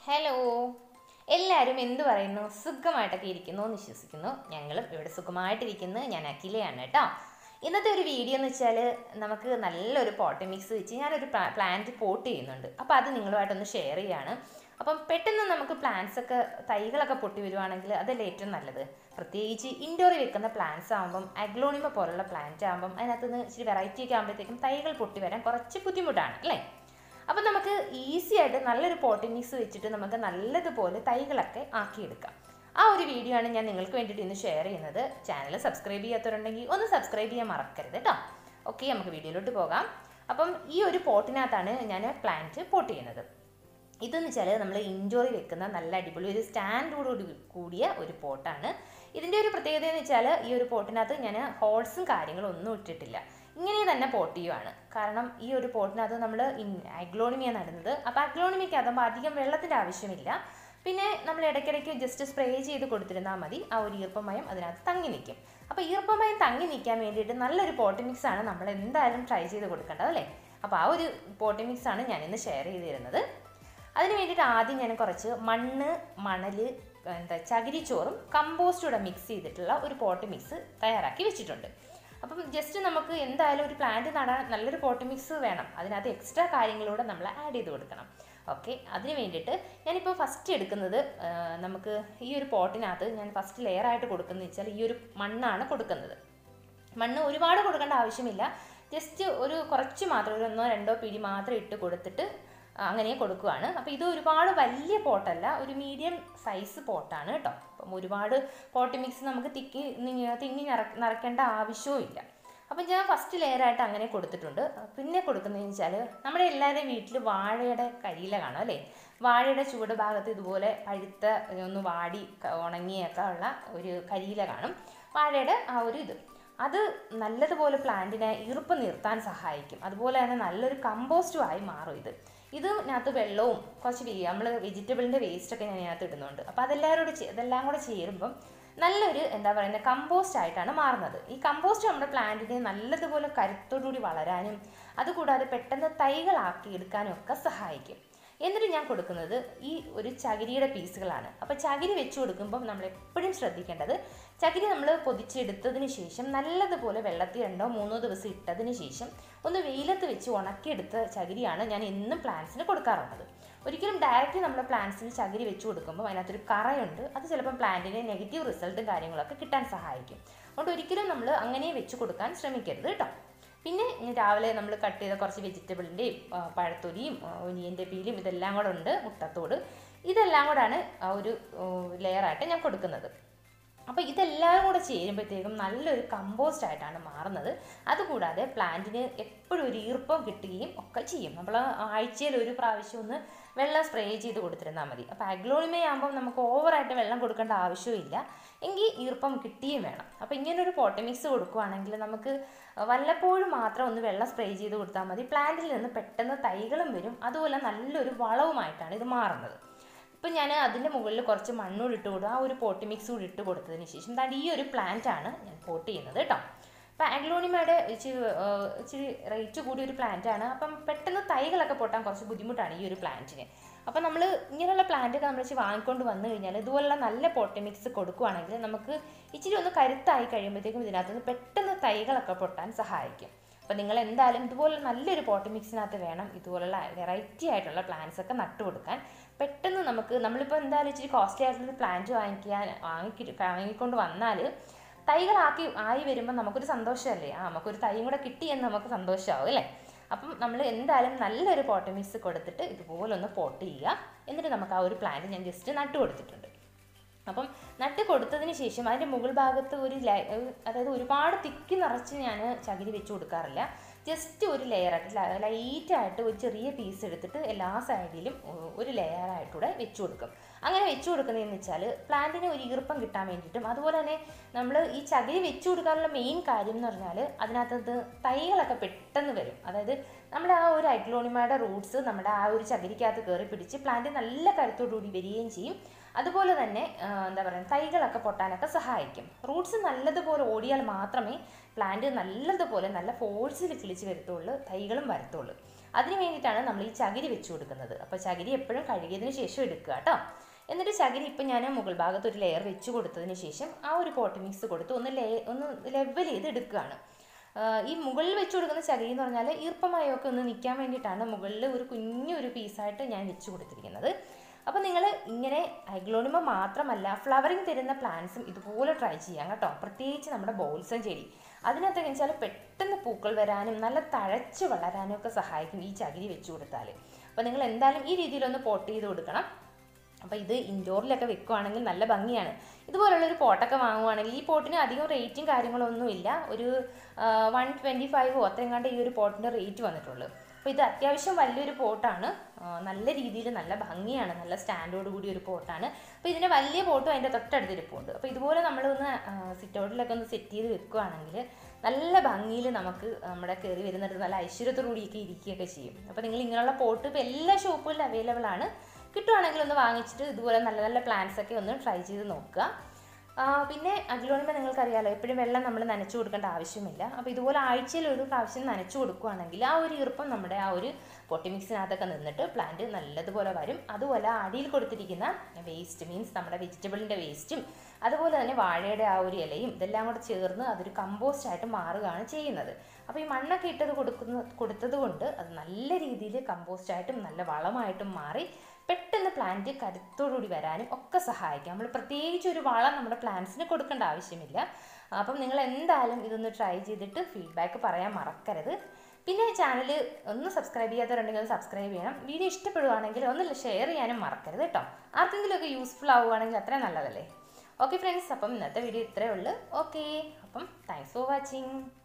hello എല്ലാവരും എന്ത് പറയുന്നു സുഖമായിട്ടൊക്കെ ഇരിക്കുന്നു എന്ന് വിശ്വസിക്കുന്നു ഞങ്ങളും ഇവിടെ സുഖമായിട്ടിരിക്കുന്നു ഞാൻ അഖിലയാണ് കേട്ടോ ഇന്നത്തെ ഒരു വീഡിയോ എന്ന് വെച്ചാൽ നമുക്ക് നല്ലൊരു പോട്ടി മിക്സ് വെച്ച് ഞാനൊരു പ്ലാന്റ് പോട്ട് ചെയ്യുന്നുണ്ട് അപ്പോൾ അത് നിങ്ങളുമായിട്ടൊന്ന് ഷെയർ ചെയ്യാണ് അപ്പം പെട്ടെന്ന് നമുക്ക് പ്ലാന്റ്സ് ഒക്കെ തൈകളൊക്കെ പൊട്ടി വരുവാണെങ്കിൽ അതല്ലേ ഏറ്റവും നല്ലത് പ്രത്യേകിച്ച് ഇൻഡോറിൽ വെക്കുന്ന പ്ലാന്റ്സ് ആകുമ്പം അഗ്ലോണിമ പോലുള്ള പ്ലാന്റ് ആകുമ്പം അതിനകത്ത് നിന്ന് ഇച്ചിരി വെറൈറ്റി ഒക്കെ ആകുമ്പോഴത്തേക്കും തൈകൾ പൊട്ടി വരാൻ കുറച്ച് ബുദ്ധിമുട്ടാണ് അല്ലേ അപ്പം നമുക്ക് ഈസി ആയിട്ട് നല്ലൊരു പോട്ടിംഗ് മിക്സ് വെച്ചിട്ട് നമുക്ക് നല്ലതുപോലെ തൈകളൊക്കെ ആക്കിയെടുക്കാം ആ ഒരു വീഡിയോ ആണ് ഞാൻ നിങ്ങൾക്ക് വേണ്ടിയിട്ട് ഇന്ന് ഷെയർ ചെയ്യുന്നത് ചാനൽ സബ്സ്ക്രൈബ് ചെയ്യാത്തവരുണ്ടെങ്കിൽ ഒന്ന് സബ്സ്ക്രൈബ് ചെയ്യാൻ മറക്കരുത് കേട്ടോ ഓക്കെ നമുക്ക് വീഡിയോയിലോട്ട് പോകാം അപ്പം ഈ ഒരു പോട്ടിനകത്താണ് ഞാൻ പ്ലാന്റ് പോട്ട് ചെയ്യുന്നത് ഇതെന്ന് വെച്ചാൽ നമ്മൾ ഇൻഡോറിൽ വെക്കുന്ന നല്ല അടിപൊളി ഒരു സ്റ്റാൻഡോട് കൂടിയ ഒരു പോട്ടാണ് ഇതിൻ്റെ ഒരു പ്രത്യേകത എന്ന് വെച്ചാൽ ഈ ഒരു പോട്ടിനകത്ത് ഞാൻ ഹോൾസും കാര്യങ്ങളും ഒന്നും ഇട്ടിട്ടില്ല ഇങ്ങനെ തന്നെ പോട്ട് ചെയ്യുവാണ് കാരണം ഈ ഒരു പോട്ടിനകത്ത് നമ്മൾ അഗ്ലോണിമിയ നടുന്നത് അപ്പോൾ അഗ്ലോണിമിക്ക് അതുമ്പോൾ അധികം വെള്ളത്തിൻ്റെ ആവശ്യമില്ല പിന്നെ നമ്മൾ ഇടയ്ക്കിടയ്ക്ക് ജസ്റ്റ് സ്പ്രേ ചെയ്ത് കൊടുത്തിരുന്നാൽ മതി ആ ഒരു ഈർപ്പമയം അതിനകത്ത് തങ്ങി നിൽക്കും അപ്പോൾ ഈർപ്പമയം തങ്ങി നിൽക്കാൻ വേണ്ടിയിട്ട് നല്ലൊരു പോട്ടി മിക്സ് ആണ് നമ്മൾ എന്തായാലും ട്രൈ ചെയ്ത് കൊടുക്കേണ്ടത് അല്ലേ അപ്പോൾ ആ ഒരു പോട്ടി മിക്സ് ആണ് ഞാനിന്ന് ഷെയർ ചെയ്ത് തരുന്നത് അതിന് വേണ്ടിയിട്ട് ആദ്യം ഞാൻ കുറച്ച് മണ്ണ് മണൽ എന്താ ചകിരിച്ചോറും കമ്പോസ്റ്റൂടെ മിക്സ് ചെയ്തിട്ടുള്ള ഒരു പോട്ട് മിക്സ് തയ്യാറാക്കി വെച്ചിട്ടുണ്ട് അപ്പം ജസ്റ്റ് നമുക്ക് എന്തായാലും ഒരു പ്ലാന്റ് നടാൻ നല്ലൊരു പോട്ട് മിക്സ് വേണം അതിനകത്ത് എക്സ്ട്രാ കാര്യങ്ങളൂടെ നമ്മൾ ആഡ് ചെയ്ത് കൊടുക്കണം ഓക്കെ അതിന് വേണ്ടിയിട്ട് ഞാനിപ്പോൾ ഫസ്റ്റ് എടുക്കുന്നത് ആ, നമുക്ക് ഈ ഒരു പോട്ടിനകത്ത് ഞാൻ ഫസ്റ്റ് ലെയർ ആയിട്ട് കൊടുക്കുന്നത് വെച്ചാൽ ഈ ഒരു മണ്ണാണ് കൊടുക്കുന്നത് മണ്ണ് ഒരുപാട് കൊടുക്കേണ്ട ആവശ്യമില്ല ജസ്റ്റ് ഒരു കുറച്ച് മാത്രം ഒരു ഒന്നോ രണ്ടോ പിടി മാത്രം ഇട്ട് കൊടുത്തിട്ട് അങ്ങനെ കൊടുക്കുകയാണ് അപ്പോൾ ഇത് ഒരുപാട് വലിയ പോട്ടല്ല ഒരു മീഡിയം സൈസ് പോട്ടാണ് കേട്ടോ അപ്പം ഒരുപാട് പോട്ട് മിക്സ് നമുക്ക് തിക്കി നി- തിങ്ങി നിറ നിറയ്ക്കേണ്ട ആവശ്യവും ഇല്ല അപ്പം ഞാൻ ഫസ്റ്റ് ലെയറായിട്ട് അങ്ങനെ കൊടുത്തിട്ടുണ്ട് പിന്നെ കൊടുക്കുന്നതെന്ന് വെച്ചാൽ നമ്മുടെ എല്ലാവരുടെയും വീട്ടിൽ വാഴയുടെ കരിയില കാണും അല്ലേ വാഴയുടെ ചുവട് ഭാഗത്ത് ഇതുപോലെ പഴുത്ത ഒന്ന് വാടി ക- ഉണങ്ങിയൊക്കെ ഉള്ള ഒരു കരിയില കാണും വാഴയുടെ ആ ഒരു ഇത് അത് നല്ലതുപോലെ പ്ലാന്റിനെ ഈർപ്പം നിർത്താൻ സഹായിക്കും അതുപോലെ തന്നെ നല്ലൊരു കമ്പോസ്റ്റും ആയി മാറും ഇത് ഇതിനകത്ത് വെള്ളവും കുറച്ച് നമ്മൾ വെജിറ്റബിളിൻ്റെ വേസ്റ്റൊക്കെ ഞാൻ ഇതിനകത്ത് ഇടുന്നുണ്ട് അപ്പോൾ അതെല്ലാവരും കൂടെ ചേ- അതെല്ലാം കൂടെ ചേരുമ്പം നല്ലൊരു എന്താ പറയുന്നത് കമ്പോസ്റ്റ് ആയിട്ടാണ് മാറുന്നത് ഈ കമ്പോസ്റ്റ് നമ്മുടെ പ്ലാന്റിനെ നല്ലതുപോലെ കരുത്തോടുകൂടി വളരാനും അതുകൂടാതെ പെട്ടെന്ന് തൈകളാക്കി എടുക്കാനും ഒക്കെ സഹായിക്കും എന്നിട്ട് ഞാൻ കൊടുക്കുന്നത് ഈ ഒരു ചകിരിയുടെ പീസുകളാണ് അപ്പോൾ ചകിരി വെച്ച് കൊടുക്കുമ്പം നമ്മൾ എപ്പോഴും ശ്രദ്ധിക്കേണ്ടത് ചകിരി നമ്മൾ പൊതിച്ചെടുത്തതിന് ശേഷം നല്ലതുപോലെ വെള്ളത്തിൽ രണ്ടോ മൂന്നോ ദിവസം ഇട്ടതിന് ശേഷം ഒന്ന് വെയിലത്ത് വെച്ച് ഉണക്കിയെടുത്ത ചകിരിയാണ് ഞാൻ എന്നും പ്ലാന്റ്സിന് കൊടുക്കാറുള്ളത് ഒരിക്കലും ഡയറക്റ്റ് നമ്മൾ പ്ലാന്റ്സിന് ചകിരി വെച്ച് കൊടുക്കുമ്പോൾ അതിനകത്തൊരു കറയുണ്ട് അത് ചിലപ്പം പ്ലാന്റിന് നെഗറ്റീവ് റിസൾട്ടും കാര്യങ്ങളൊക്കെ കിട്ടാൻ സഹായിക്കും അതുകൊണ്ട് ഒരിക്കലും നമ്മൾ അങ്ങനെ വെച്ച് കൊടുക്കാൻ ശ്രമിക്കരുത് കേട്ടോ പിന്നെ ഇനി രാവിലെ നമ്മൾ കട്ട് ചെയ്ത കുറച്ച് വെജിറ്റബിളിൻ്റെയും പഴത്തൊലിയും ഒനിയൻ്റെ പീലും ഇതെല്ലാം കൂടെ ഉണ്ട് മുട്ടത്തോട് ഇതെല്ലാം കൂടാണ് ആ ഒരു ലെയറായിട്ട് ഞാൻ കൊടുക്കുന്നത് അപ്പോൾ ഇതെല്ലാം കൂടെ ചേരുമ്പോഴത്തേക്കും നല്ലൊരു കമ്പോസ്റ്റ് ആയിട്ടാണ് മാറുന്നത് അതുകൂടാതെ പ്ലാന്റിന് എപ്പോഴും ഒരു ഈർപ്പം കിട്ടുകയും ഒക്കെ ചെയ്യും നമ്മൾ ആഴ്ചയിൽ ഒരു പ്രാവശ്യം ഒന്ന് വെള്ളം സ്പ്രേ ചെയ്ത് കൊടുത്തിരുന്നാൽ മതി അപ്പോൾ അഗ്ലോണിമയാകുമ്പോൾ നമുക്ക് ഓവറായിട്ട് വെള്ളം കൊടുക്കേണ്ട ആവശ്യമില്ല എങ്കിൽ ഈർപ്പം കിട്ടുകയും വേണം അപ്പോൾ ഇങ്ങനൊരു പോട്ടമിക്സ് കൊടുക്കുകയാണെങ്കിൽ നമുക്ക് വല്ലപ്പോഴും മാത്രം ഒന്ന് വെള്ളം സ്പ്രേ ചെയ്ത് കൊടുത്താൽ മതി പ്ലാന്റിൽ നിന്ന് പെട്ടെന്ന് തൈകളും വരും അതുപോലെ നല്ലൊരു വളവുമായിട്ടാണ് ഇത് മാറുന്നത് ഇപ്പം ഞാൻ അതിൻ്റെ മുകളിൽ കുറച്ച് മണ്ണൂടെ ഇട്ട് കൊടുക്കും ആ ഒരു പോട്ടി മിക്സ് കൂടി ഇട്ട് കൊടുത്തതിന് ശേഷം ദാണ്ട് ഈ ഒരു plant ആണ് ഞാൻ പോട്ട് ചെയ്യുന്നത് കേട്ടോ അപ്പം ആഗ്ലോണിമയുടെ ഇച്ചിരി ആ, ഇച്ചിരി റേറ്റ് കൂടിയ ഒരു plant ആണ് അപ്പം പെട്ടെന്ന് തൈകളൊക്കെ പൊട്ടാൻ കുറച്ച് ബുദ്ധിമുട്ടാണ് ഈ ഒരു പ്ലാന്റിന് അപ്പം നമ്മൾ ഇങ്ങനെയുള്ള പ്ലാന്റൊക്കെ നമ്മൾ ഇച്ചിരി വാങ്ങിക്കൊണ്ട് വന്നു കഴിഞ്ഞാൽ ഇതുപോലുള്ള നല്ല പോട്ടി മിക്സ് കൊടുക്കുകയാണെങ്കിൽ നമുക്ക് ഇച്ചിരി ഒന്ന് കരുത്തായി കഴിയുമ്പോഴത്തേക്കും ഇതിനകത്ത് നിന്ന് പെട്ടെന്ന് തൈകളൊക്കെ പൊട്ടാൻ സഹായിക്കും അപ്പോൾ നിങ്ങൾ എന്തായാലും ഇതുപോലെ നല്ലൊരു പോട്ടി മിക്സിനകത്ത് വേണം ഇതുപോലുള്ള വെറൈറ്റി ആയിട്ടുള്ള പ്ലാന്റ്സ് ഒക്കെ നട്ടു കൊടുക്കാൻ പെട്ടെന്ന് നമുക്ക് നമ്മളിപ്പോൾ എന്തായാലും ഇച്ചിരി കോസ്റ്റ്ലി ആയിട്ടുള്ള പ്ലാന്റ് വാങ്ങിക്കാൻ വാങ്ങിക്കി വാങ്ങിക്കൊണ്ട് വന്നാൽ തൈകളാക്കി ആയി വരുമ്പോൾ നമുക്കൊരു സന്തോഷമല്ലേ ആ നമുക്കൊരു തൈയും കൂടെ കിട്ടി എന്ന് നമുക്ക് സന്തോഷമാവും അല്ലേ അപ്പം നമ്മൾ എന്തായാലും നല്ലൊരു പോട്ടി മിക്സ് കൊടുത്തിട്ട് ഇതുപോലെ ഒന്ന് പോട്ട് ചെയ്യുക എന്നിട്ട് നമുക്ക് ആ ഒരു പ്ലാന്റ് ഞാൻ ജസ്റ്റ് നട്ടു കൊടുത്തിട്ടുണ്ട് അപ്പം നട്ട് കൊടുത്തതിന് ശേഷം അതിൻ്റെ മുകൾ ഭാഗത്ത് ഒരു ലൈ- ഒരു- അതായത് ഒരുപാട് തിക്കി നിറച്ച് ഞാൻ ചകിരി വെച്ച് കൊടുക്കാറില്ല ജസ്റ്റ് ഒരു ലെയറായിട്ട് ലൈറ്റായിട്ട് ഒരു ചെറിയ പീസ് എടുത്തിട്ട് എല്ലാ സൈഡിലും ഒ- ഒരു ലെയറായിട്ടൂടെ വെച്ച് കൊടുക്കും അങ്ങനെ വെച്ച് കൊടുക്കുന്നതെന്ന് വെച്ചാൽ പ്ലാന്റിന് ഒരു ഈർപ്പം കിട്ടാൻ വേണ്ടിയിട്ടും അതുപോലെ തന്നെ നമ്മൾ ഈ ചകിരി വെച്ച് കൊടുക്കാനുള്ള മെയിൻ കാര്യം എന്ന് പറഞ്ഞാൽ അതിനകത്ത് തൈകളൊക്കെ പെട്ടെന്ന് വരും അതായത് നമ്മുടെ ആ ഒരു ഐക്ലോണിമയുടെ റൂട്ട്സ് നമ്മുടെ ആ ഒരു ചകിരിക്കകത്ത് കയറി പിടിച്ച് പ്ലാന്റ് നല്ല കരുത്തോടുകൂടി വരികയും ചെയ്യും അതുപോലെ തന്നെ ആ, എന്താ പറയുക തൈകളൊക്കെ പൊട്ടാനൊക്കെ സഹായിക്കും റൂട്ട്സ് നല്ലതുപോലെ ഓടിയാൽ മാത്രമേ പ്ലാന്റ് നല്ലതുപോലെ നല്ല ഫോഴ്സിൽ കിളിച്ച് വരത്തുള്ളൂ തൈകളും വരത്തുള്ളൂ അതിന് വേണ്ടിയിട്ടാണ് നമ്മൾ ഈ ചകിരി വെച്ച് കൊടുക്കുന്നത് അപ്പോൾ ചകിരി എപ്പോഴും കഴുകിയതിന് ശേഷം എടുക്കുക കേട്ടോ എന്നിട്ട് ചകിരി ഇപ്പം ഞാൻ മുകൾ ഭാഗത്ത് ഒരു ലെയർ വെച്ച് കൊടുത്തതിന് ശേഷം ആ ഒരു പോട്ട് മിക്സ് കൊടുത്ത് ഒന്ന് ലേ ഒന്ന് ലെവൽ ചെയ്ത് എടുക്കുകയാണ് ആഹ് ഈ മുകളിൽ വെച്ച് കൊടുക്കുന്ന ചകിരി എന്ന് പറഞ്ഞാൽ ഈർപ്പമയമൊക്കെ ഒന്ന് നിൽക്കാൻ വേണ്ടിയിട്ടാണ് മുകളിൽ ഒരു കുഞ്ഞു ഒരു പീസായിട്ട് ഞാൻ വെച്ച് കൊടുത്തിരിക്കുന്നത് അപ്പോൾ നിങ്ങൾ ഇങ്ങനെ ഐഗ്ലോണിമ മാത്രമല്ല ഫ്ലവറിങ് തരുന്ന പ്ലാന്റ്സും ഇതുപോലെ ട്രൈ ചെയ്യാം കേട്ടോ പ്രത്യേകിച്ച് നമ്മുടെ ബോൾസം ചെടി അതിനകത്തൊക്കെ വെച്ചാൽ പെട്ടെന്ന് പൂക്കൾ വരാനും നല്ല തഴച്ച് വളരാനും ഒക്കെ സഹായിക്കും ഈ ചകിരി വെച്ച് കൊടുത്താൽ അപ്പോൾ നിങ്ങൾ എന്തായാലും ഈ രീതിയിലൊന്ന് പോട്ട് ചെയ്ത് കൊടുക്കണം അപ്പോൾ ഇത് ഇൻഡോറിലൊക്കെ വെക്കുവാണെങ്കിൽ നല്ല ഭംഗിയാണ് ഇതുപോലുള്ള ഒരു പോട്ടൊക്കെ വാങ്ങുവാണെങ്കിൽ ഈ പോട്ടിന് അധികം റേറ്റും കാര്യങ്ങളൊന്നുമില്ല ഒരു വൺ ട്വൻറ്റി ഫൈവോ അത്രയും കണ്ട് ഈ ഒരു പോട്ടിൻ്റെ റേറ്റ് വന്നിട്ടുള്ളൂ അപ്പോൾ ഇത് അത്യാവശ്യം വലിയൊരു പോട്ടാണ് ആ, നല്ല രീതിയിൽ നല്ല ഭംഗിയാണ് നല്ല സ്റ്റാൻഡോട് കൂടി ഒരു പോട്ടാണ് അപ്പോൾ ഇതിൻ്റെ വലിയ പോട്ടും അതിൻ്റെ തൊട്ടടുത്ത് ഇരിപ്പുണ്ട് അപ്പോൾ ഇതുപോലെ നമ്മളൊന്ന് സിറ്റൗട്ടിലൊക്കെ ഒന്ന് സെറ്റ് ചെയ്ത് വെക്കുകയാണെങ്കിൽ നല്ല ഭംഗിയിൽ നമുക്ക് നമ്മുടെ കയറി വരുന്നിടത്ത് നല്ല ഐശ്വര്യത്തോടു കൂടിയൊക്കെ ഇരിക്കുകയൊക്കെ ചെയ്യും അപ്പോൾ നിങ്ങൾ ഇങ്ങനെയുള്ള പോട്ട് ഇപ്പോൾ എല്ലാ ഷോപ്പുകളിലും അവൈലബിൾ ആണ് കിട്ടുവാണെങ്കിൽ ഒന്ന് വാങ്ങിച്ചിട്ട് ഇതുപോലെ നല്ല നല്ല പ്ലാന്റ്സ് ഒക്കെ ഒന്ന് ട്രൈ ചെയ്ത് നോക്കുക ആ, പിന്നെ അഗ്ലോണിമ നിങ്ങൾക്കറിയാലോ എപ്പോഴും വെള്ളം നമ്മൾ നനച്ചു കൊടുക്കേണ്ട ആവശ്യമില്ല അപ്പോൾ ഇതുപോലെ ആഴ്ചയിൽ ഒരു പ്രാവശ്യം നനച്ചു കൊടുക്കുകയാണെങ്കിൽ ആ ഒരു ഈർപ്പം നമ്മുടെ ആ ഒരു പൊട്ടി മിക്സിനകത്തൊക്കെ നിന്നിട്ട് പ്ലാന്റ് നല്ലതുപോലെ വരും അതുപോലെ അടിയിൽ കൊടുത്തിരിക്കുന്ന വേസ്റ്റ് മീൻസ് നമ്മുടെ വെജിറ്റബിളിൻ്റെ വേസ്റ്റും അതുപോലെ തന്നെ വാഴയുടെ ആ ഒരു ഇലയും ഇതെല്ലാം കൂടെ ചേർന്ന് അതൊരു കമ്പോസ്റ്റ് ആയിട്ട് മാറുകയാണ് ചെയ്യുന്നത് അപ്പോൾ ഈ മണ്ണൊക്കെ ഇട്ടത് കൊടുക്കുന്ന കൊടുത്തത് കൊണ്ട് അത് നല്ല രീതിയിൽ കമ്പോസ്റ്റ് ആയിട്ടും നല്ല വളമായിട്ടും മാറി പെട്ടെന്ന് പ്ലാന്റ് കരുത്തോടുകൂടി വരാനും ഒക്കെ സഹായിക്കും നമ്മൾ പ്രത്യേകിച്ച് ഒരു വളം നമ്മുടെ പ്ലാന്റ്സിന് കൊടുക്കേണ്ട ആവശ്യമില്ല അപ്പം നിങ്ങൾ എന്തായാലും ഇതൊന്ന് ട്രൈ ചെയ്തിട്ട് ഫീഡ്ബാക്ക് പറയാൻ മറക്കരുത് പിന്നെ ചാനൽ ഒന്ന് സബ്സ്ക്രൈബ് ചെയ്യാത്തവരുണ്ടെങ്കിൽ ഒന്ന് സബ്സ്ക്രൈബ് ചെയ്യണം വീഡിയോ ഇഷ്ടപ്പെടുവാണെങ്കിൽ ഒന്ന് ഷെയർ ചെയ്യാനും മറക്കരുത് കേട്ടോ ആർക്കെങ്കിലുമൊക്കെ യൂസ്ഫുൾ ആവുകയാണെങ്കിൽ അത്രയും നല്ലതല്ലേ ഓക്കെ ഫ്രണ്ട്സ് അപ്പം ഇന്നത്തെ വീഡിയോ ഇത്രയേ ഉള്ളൂ ഓക്കെ അപ്പം താങ്ക്സ് ഫോർ വാച്ചിങ്